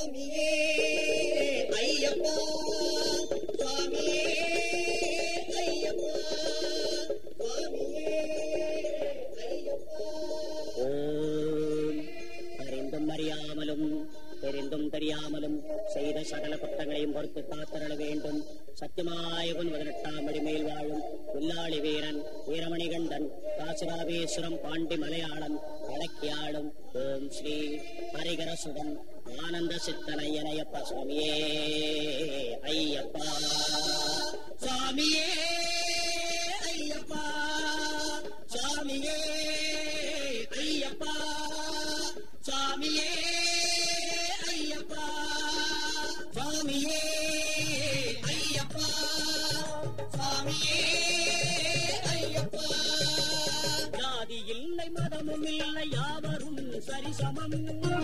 சுவாமியே ஐயப்பா சுவாமியே ஐயப்பா சுவாமியே ஐயப்பா ஓம் அறிந்தும் அறியாமலும் தெரிந்தும் தெரியாமலும் செய்த சகல குற்றங்களையும் பொறுத்து காத்தரள வேண்டும் சத்தியமாயவன் பதினெட்டாம் அடிமேல் வாழும் வில்லாளி வீரன் வீரமணிகண்டன் காசிராபேஸ்வரம் பாண்டி மலையாளம் அடக்கியாளும் ஓம் ஸ்ரீ ஹரிகரசுடன் ஆனந்த சித்தனையனையப்ப சுவாமியே ஐயப்பா சுவாமியே ஐயப்பா சுவாமியே ஐயப்பா சுவாமியே ஐயப்பா சுவாமியே ஐயப்பா சுவாமியே ஐயப்பா ஜாதி இல்லை மதமும் இல்லை யாவரும் சரிசமம்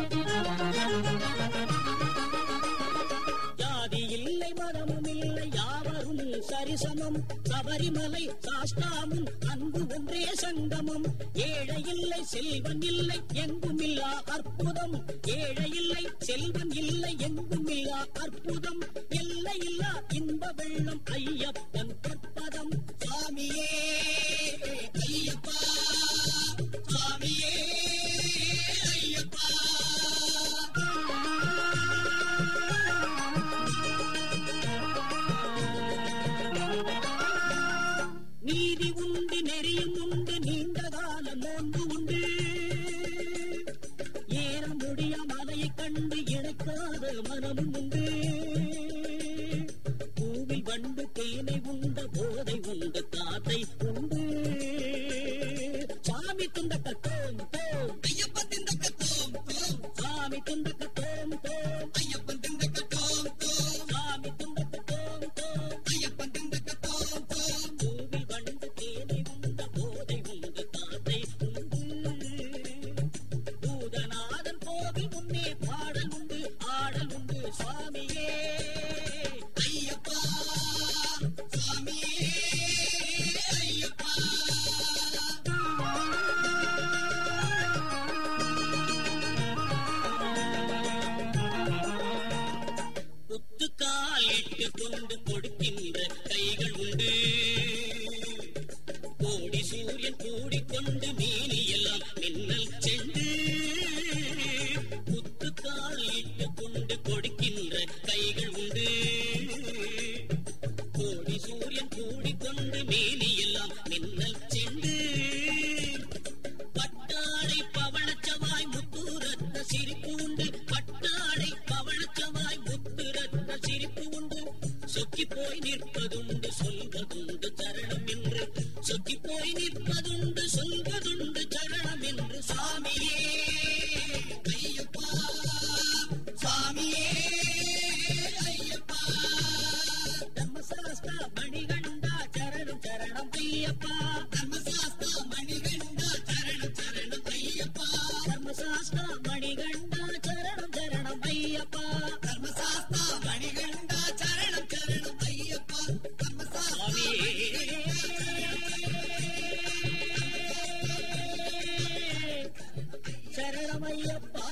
ஜாதி இல்லை மதமும் இல்லை யாவரும் சரிசமம் சபரிமலை சாஸ்தாமும் அன்பு ஒன்றே சங்கமம் ஏழை இல்லை செல்வன் இல்லை எங்கும் இல்லா அற்புதம் ஏழை இல்லை செல்வன் இல்லை எங்கும் இல்லா அற்புதம் எல்லை இல்லா இன்ப வெள்ளம் ஐயப்பன் கற்பதம் சுவாமியே ஐயப்பா சுவாமியே ஐயப்பா நீதி உண்டு நெறியும் உண்டு நீண்ட கால நோன்பு உண்டு ஏற முடிய மலையை கண்டு இழைக்காத மனமும் உண்டு பூவில் வண்டு தேனை உண்ட போதை உண்டு காத்தை உண்டு சாமி துண்டக்க தோம் தோம் ஐயப்பன் திண்டக்க தோம் தோம் சாமி துண்டக்க தோம் தோம் ஐயப்பன் திண்டக்க தோம் தோம் சாமி துண்டக்க தோம் தோம் ஐயப்பன் திண்டக்க தோம் தோம் பூவில் வண்டு தேனை உண்ட போதை உண்டு காத்தை உண்டு பூதநாதன் கோவில் முன்னே பாடல் உண்டு ஆடல் உண்டு சுவாமியே ஐயப்பா சுவாமியே ஐயப்பா குத்துக்கால் இட்டு கொண்டு கொடுக்கின்ற கைகள் உண்டு கோடி சூரியன் கூடிக்கொண்டு மேனி எல்லாம் மின்னல் செண்டு குத்துக்கால் இட்டு கொண்டு கொடுக்கின்ற கைகள் உண்டு கோடி சூரியன் கூடிக்கொண்டு மேனி எல்லாம் மின்னல் செண்டு பட்டாடை பவளச்சவாய் முத்துரத்த சிரிப்பு உண்டு பட்டாடை பவளச்சவாய் முத்துரத்த சிரிப்பு உண்டு சொக்கி போய் நிற்பதுண்டு சொல்வதுண்டு சரணம் என்று சொக்கி போய் நிற்பதுண்டு சொல்வதுண்டு சரணம் என்று சாமியே ஐயப்பா சுவாமியே ஐயப்பா தர்மசாஸ்திர மணிகண்டா சரணம் சரணம் ஐயப்பா தர்மசாஸ்தா மணிகண்டா சரணம் சரணம் ஐயப்பா தர்மசாஸ்திர மணிகண்டா சரணம் சரணம் ஐயப்பா தர்மசாஸ்தா மணிகண்டா சரணம் சரணம் ஐயப்பா தர்மசாஸ்தா சரணமையப்பா